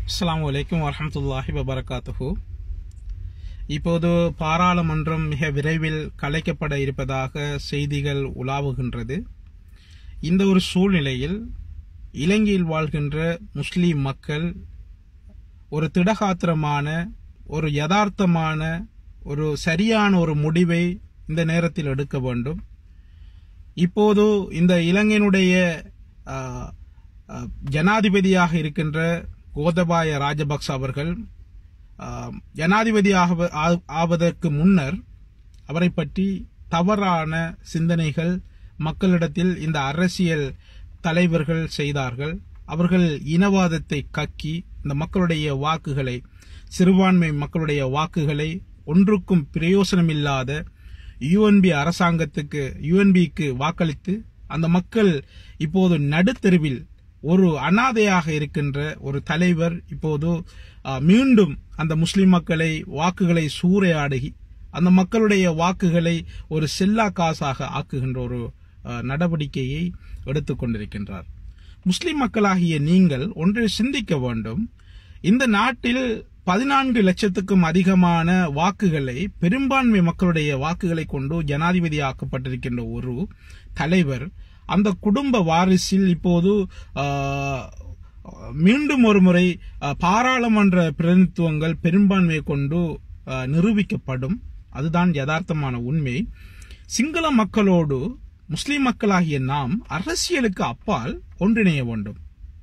அஸ்ஸலாமு அலைக்கும் வரஹமத்துல்லாஹி வபரகாத்துஹு இப்போது பாராளுமன்றம் மிக விரைவில் கலைக்கப்பட இருப்பதாக செய்திகள் உலாவுகின்றது இந்த ஒரு சூழ்நிலையில் இலங்கையில் வாழ்கின்ற முஸ்லிம் மக்கள் ஒரு திடகாத்திரமான ஒரு யதார்த்தமான ஒரு சரியான ஒரு முடிவை இந்த நேரத்தில் எடுக்க வேண்டும் இப்போது இந்த இலங்கையினுடைய ஆ, ஆ, ஜனாதிபதியாக இருக்கின்ற கோதபாய ராஜபக்ச அவர்கள் ஆ, ஜனாதிபதியாக ஆ- ஆவதற்கு முன்னர் அவரை பற்றி தவறான சிந்தனைகள் மக்களிடத்தில் இந்த அரசியல் தலைவர்கள் செய்தார்கள் அவர்கள் இனவாதத்தை கக்கி இந்த மக்களுடைய வாக்குகளை சிறுபான்மை மக்களுடைய வாக்குகளை ஒன்றுக்கும் பிரயோசனமில்லாத யுஎன்பி அரசாங்கத்துக்கு யுஎன்பிக்கு வாக்களித்து அந்த மக்கள் இப்போது நடுத்தெருவில் ஒரு அனாதையாக இருக்கின்ற ஒரு தலைவர் இப்போது ஆ, மீண்டும் அந்த முஸ்லிம் மக்களை வாக்குகளை சூறையாடி அந்த மக்களுடைய வாக்குகளை ஒரு செல்லா காசாக ஆக்குகின்ற ஒரு ஆ, நடவடிக்கையை எடுத்துக் கொண்டிருக்கின்றார் முஸ்லிம் மக்களாகிய நீங்கள் ஒன்றை சிந்திக்க வேண்டும் இந்த நாட்டில் பதினான்கு லட்சத்துக்கும் அதிகமான வாக்குகளை பெரும்பான்மை மக்களுடைய வாக்குகளை கொண்டு ஜனாதிபதி ஆக்கப்பட்டிருக்கின்ற ஒரு தலைவர் அந்த குடும்ப வாரிசில் இப்போது ஆ, மீண்டும் ஒரு முறை ஆ, பாராளுமன்ற பிரதிநிதித்துவங்கள் பெரும்பான்மையை கொண்டு ஆ, நிரூபிக்கப்படும் அதுதான் யதார்த்தமான உண்மை சிங்கள மக்களோடு முஸ்லிம் மக்களாகிய நாம் அரசியலுக்கு அப்பால் ஒன்றிணைய வேண்டும்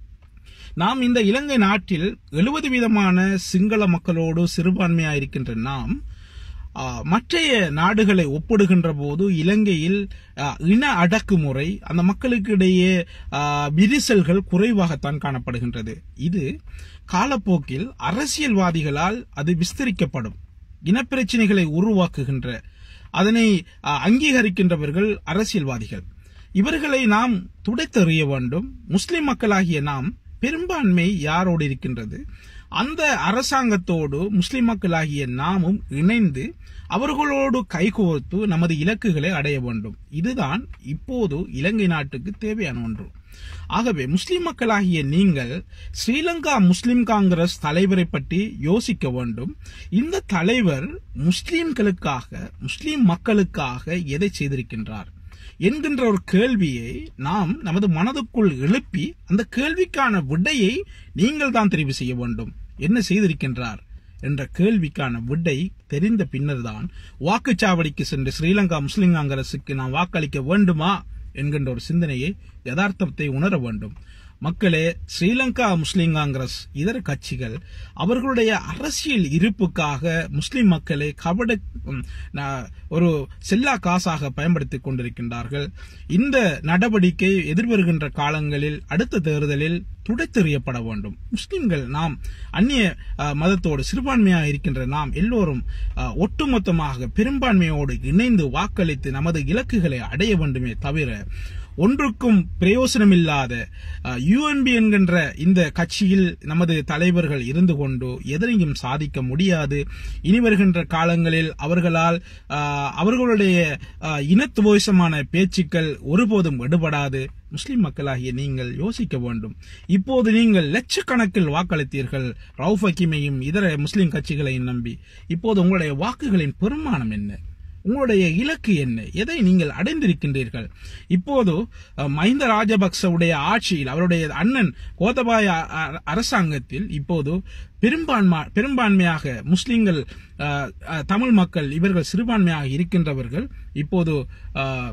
நாம் இந்த இலங்கை நாட்டில் எழுபது வீதமான சிங்கள மக்களோடு சிறுபான்மையாக இருக்கின்ற நாம் ஆ, மற்றைய நாடுகளை ஒப்பிடுகின்ற போது இலங்கையில் ஆ, இன அடக்குமுறை அந்த மக்களுக்கு இடையே ஆ, விரிசல்கள் குறைவாகத்தான் காணப்படுகின்றது இது காலப்போக்கில் அரசியல்வாதிகளால் அது விஸ்தரிக்கப்படும் இனப்பிரச்சனைகளை உருவாக்குகின்ற அதனை ஆ, அங்கீகரிக்கின்றவர்கள் அரசியல்வாதிகள் இவர்களை நாம் துடைத்தெறிய வேண்டும் முஸ்லிம் மக்களாகிய நாம் பெரும்பான்மை யாரோடு இருக்கின்றது அந்த அரசாங்கத்தோடு முஸ்லிம் மக்களாகிய நாமும் இணைந்து அவர்களோடு கைகோர்த்து நமது இலக்குகளை அடைய வேண்டும் இதுதான் இப்போது இலங்கை நாட்டுக்கு தேவையான ஒன்று ஆகவே முஸ்லிம் மக்களாகிய நீங்கள் ஸ்ரீலங்கா முஸ்லிம் காங்கிரஸ் தலைவரை பற்றி யோசிக்க வேண்டும் இந்த தலைவர் முஸ்லிம்களுக்காக முஸ்லிம் மக்களுக்காக எதை செய்திருக்கின்றார் என்கின்ற ஒரு கேள்வியை நாம் நமது மனதுக்குள் எழுப்பி அந்த கேள்விக்கான விடையை நீங்கள் தான் தெரிவு செய்ய வேண்டும் என்ன செய்திருக்கின்றார் என்ற கேள்விக்கான விடை தெரிந்த பின்னர்தான் வாக்குச்சாவடிக்கு சென்று ஸ்ரீலங்கா முஸ்லிம் காங்கிரசுக்கு நாம் வாக்களிக்க வேண்டுமா என்கின்ற ஒரு சிந்தனையை யதார்த்தத்தை உணர வேண்டும் மக்களே ஸ்ரீலங்கா முஸ்லிம் காங்கிரஸ் இதர கட்சிகள் அவர்களுடைய அரசியல் இருப்புக்காக முஸ்லிம் மக்களை கபட ம், ந- ஒரு செல்லா காசாக பயன்படுத்திக் கொண்டிருக்கின்றார்கள் இந்த நடவடிக்கை எதிர்வருகின்ற காலங்களில் அடுத்த தேர்தலில் துடைத்தெறியப்பட வேண்டும் முஸ்லிம்கள் நாம் அந்நிய அஹ், மதத்தோடு சிறுபான்மையாக இருக்கின்ற நாம் எல்லோரும் அஹ், ஒட்டுமொத்தமாக பெரும்பான்மையோடு இணைந்து வாக்களித்து நமது இலக்குகளை அடைய வேண்டுமே தவிர ஒன்றுக்கும் பிரயோசனமில்லாத யுஎன்பி என்கின்ற இந்த கட்சியில் நமது தலைவர்கள் இருந்து கொண்டு எதனையும் சாதிக்க முடியாது இனி வருகின்ற காலங்களில் அவர்களால் அஹ், அவர்களுடைய அஹ், இனத்துவோசமான பேச்சுக்கள் ஒருபோதும் எடுபடாது முஸ்லிம் மக்களாகிய நீங்கள் யோசிக்க வேண்டும் இப்போது நீங்கள் லட்சக்கணக்கில் வாக்களித்தீர்கள் ரவுஃப் ஹக்கீமையும் இதர முஸ்லிம் கட்சிகளையும் நம்பி இப்போது உங்களுடைய வாக்குகளின் பெருமானம் என்ன உங்களுடைய இலக்கு என்ன எதை நீங்கள் அடைந்திருக்கின்றீர்கள் இப்போது அஹ், மஹிந்த ராஜபக்சவுடைய ஆட்சியில் அவருடைய அண்ணன் கோத்தபாய அ- அ- அரசாங்கத்தில் இப்போது பெரும்பான்மை பெரும்பான்மையாக முஸ்லிம்கள் அஹ், அஹ், தமிழ் மக்கள் இவர்கள் சிறுபான்மையாக இருக்கின்றவர்கள் இப்போது அஹ்,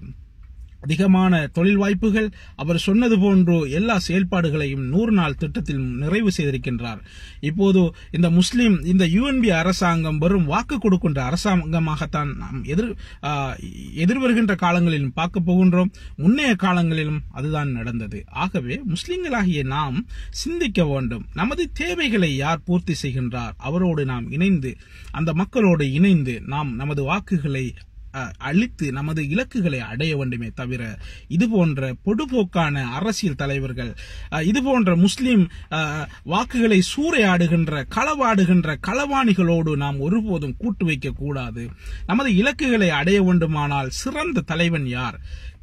அதிகமான தொழில் வாய்ப்புகள் அவர் சொன்னது போன்று எல்லா செயல்பாடுகளையும் நூறு நாள் திட்டத்தில் நிறைவு செய்திருக்கின்றார் இப்போது இந்த முஸ்லிம் இந்த யுஎன்பி அரசாங்கம் வெறும் வாக்கு கொடுக்கின்ற அரசாங்கமாகத்தான் நாம் எதிர் ஆ, எதிர்வருகின்ற காலங்களிலும் பார்க்க போகின்றோம் முன்னைய காலங்களிலும் அதுதான் நடந்தது ஆகவே முஸ்லிம்களாகிய நாம் சிந்திக்க வேண்டும் நமது தேவைகளை யார் பூர்த்தி செய்கின்றார் அவரோடு நாம் இணைந்து அந்த மக்களோடு இணைந்து நாம் நமது வாக்குகளை அஹ், அழித்து நமது இலக்குகளை அடைய வேண்டுமே தவிர இது போன்ற பொடுபோக்கான அரசியல் தலைவர்கள் அஹ், இது போன்ற முஸ்லிம் அஹ், வாக்குகளை சூறையாடுகின்ற களவாடுகின்ற களவாணிகளோடு நாம் ஒருபோதும் கூட்டு வைக்க கூடாது நமது இலக்குகளை அடைய வேண்டுமானால் சிறந்த தலைவன் யார்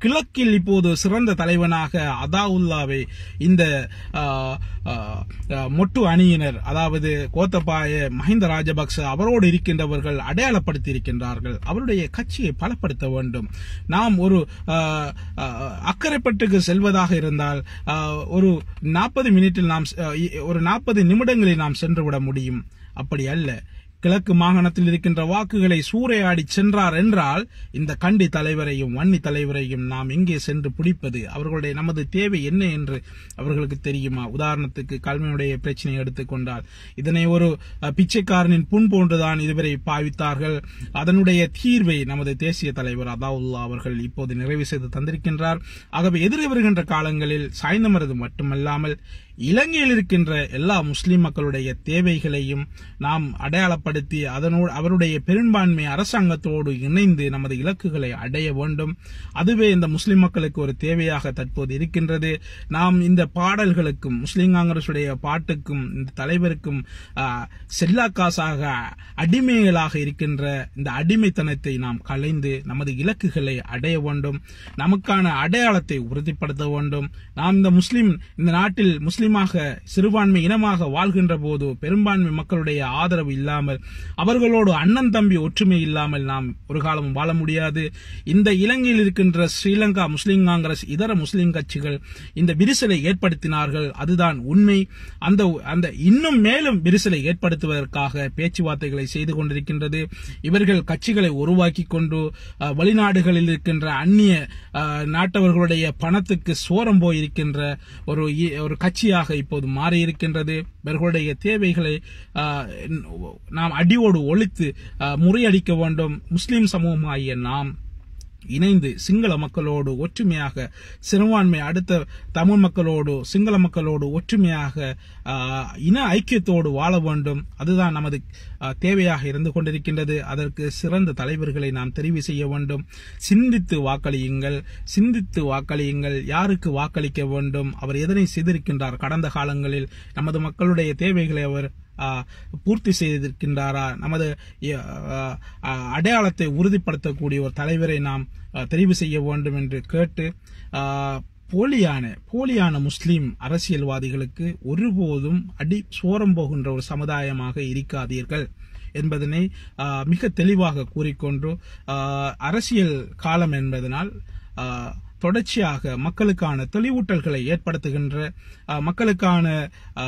கிழக்கில் இப்போது சிறந்த தலைவனாக அதாவுல்லாவை இந்த ஆ, ஆ, ஆ, மொட்டு அணியினர் அதாவது கோத்தபாய மஹிந்த ராஜபக்ச அவரோடு இருக்கின்றவர்கள் அடையாளப்படுத்தி இருக்கின்றார்கள் அவருடைய கட்சியை பலப்படுத்த வேண்டும் நாம் ஒரு ஆ, ஆ, அக்கரைப்பட்டுக்கு செல்வதாக இருந்தால் ஆ, ஒரு நாற்பது மினிட்டில் நாம் ஆ, இ- ஒரு நாற்பது நிமிடங்களில் நாம் சென்று விட முடியும் அப்படி அல்ல கிழக்கு மாகாணத்தில் இருக்கின்ற வாக்குகளை சூறையாடி சென்றார் என்றால் இந்த கண்டி தலைவரையும் வன்னி தலைவரையும் நாம் எங்கே சென்று பிடிப்பது அவர்களுடைய நமது தேவை என்ன என்று அவர்களுக்கு தெரியுமா உதாரணத்துக்கு கல்வியுடைய பிரச்சனையை எடுத்துக்கொண்டால் இதனை ஒரு அஹ், பிச்சைக்காரனின் புண் போன்றுதான் இதுவரை பாவித்தார்கள் அதனுடைய தீர்வை நமது தேசிய தலைவர் அதாவுல்லா அவர்கள் இப்போது நிறைவு செய்து தந்திருக்கின்றார் ஆகவே எதிரே வருகின்ற காலங்களில் சாய்ந்தமரது மட்டுமல்லாமல் இலங்கையில் இருக்கின்ற எல்லா முஸ்லிம் மக்களுடைய தேவைகளையும் நாம் அடையாளப்படுத்தி அதனோடு அவருடைய பெரும்பான்மை அரசாங்கத்தோடு இணைந்து நமது இலக்குகளை அடைய வேண்டும் அதுவே இந்த முஸ்லிம் மக்களுக்கு ஒரு தேவையாக தற்போது இருக்கின்றது நாம் இந்த பாடல்களுக்கும் முஸ்லிம் காங்கிரசுடைய பாட்டுக்கும் இந்த தலைவருக்கும் ஆ, செல்லா காசாக அடிமைகளாக இருக்கின்ற இந்த அடிமைத்தனத்தை நாம் கலைந்து நமது இலக்குகளை அடைய வேண்டும் நமக்கான அடையாளத்தை உறுதிப்படுத்த வேண்டும் நாம் இந்த முஸ்லிம் இந்த நாட்டில் முஸ்லிமாக சிறுபான்மை இனமாக வாழ்கின்ற போது பெரும்பான்மை மக்களுடைய ஆதரவு இல்லாமல் அவர்களோடு அண்ணன் தம்பி ஒற்றுமை இல்லாமல் நாம் ஒரு காலமும் வாழ முடியாது இந்த இலங்கையில் இருக்கின்ற ஸ்ரீலங்கா முஸ்லிம் காங்கிரஸ் இதர முஸ்லிம் கட்சிகள் இந்த விரிசலை ஏற்படுத்தினார்கள் அதுதான் உண்மை அந்த அந்த இன்னும் மேலும் விரிசலை ஏற்படுத்துவதற்காக பேச்சுவார்த்தைகளை செய்து கொண்டிருக்கின்றது இவர்கள் கட்சிகளை உருவாக்கி கொண்டு அஹ், வெளிநாடுகளில் இருக்கின்ற அந்நிய அஹ், நாட்டவர்களுடைய பணத்துக்கு சோரம் போயிருக்கின்ற ஒரு இ- ஒரு கட்சியாக இப்போது மாறியிருக்கின்றது இவர்களுடைய தேவைகளை அஹ், நாம் அடியோடு ஒழித்து அஹ், முறியடிக்க வேண்டும் முஸ்லிம் சமூகமாகிய நாம் இணைந்து சிங்கள மக்களோடு ஒற்றுமையாக சிறுபான்மை அடுத்த தமிழ் மக்களோடு சிங்கள மக்களோடு ஒற்றுமையாக ஆஹ், இன ஐக்கியத்தோடு வாழ வேண்டும் அதுதான் நமது ஆஹ், தேவையாக இருந்து கொண்டிருக்கின்றது அதற்கு சிறந்த தலைவர்களை நாம் தெரிவு செய்ய வேண்டும் சிந்தித்து வாக்களியுங்கள் சிந்தித்து வாக்களியுங்கள் யாருக்கு வாக்களிக்க வேண்டும் அவர் எதனை செய்திருக்கின்றார் கடந்த காலங்களில் நமது மக்களுடைய தேவைகளை அவர் ஆ, பூர்த்தி செய்திருக்கின்றாரா நமது ஆ, ஆ, அடையாளத்தை உறுதிப்படுத்தக்கூடிய ஒரு தலைவரை நாம் ஆ, தெரிவு செய்ய வேண்டும் என்று கேட்டு ஆ, போலியான போலியான முஸ்லிம் அரசியல்வாதிகளுக்கு ஒருபோதும் அடி சோரம் போகின்ற ஒரு சமுதாயமாக இருக்காதீர்கள் என்பதனை ஆ, மிக தெளிவாக கூறிக்கொண்டு ஆ, அரசியல் காலம் என்பதனால் ஆ, தொடர்ச்சியாக மக்களுக்கான தெளிவூட்டல்களை ஏற்படுத்துகின்ற ஆ, மக்களுக்கான ஆ,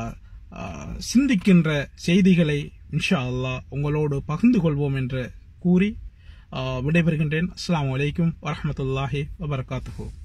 ஆ, சிந்திக்கின்ற செய்திகளை இன்ஷா அல்லாஹ் உங்களோடு பகிர்ந்து கொள்வோம் என்று கூறி ஆ, விடைபெறுகின்றேன் அஸ்ஸலாமு அலைக்கும் வரஹ்மத்துல்லாஹி வபரகாத்துஹு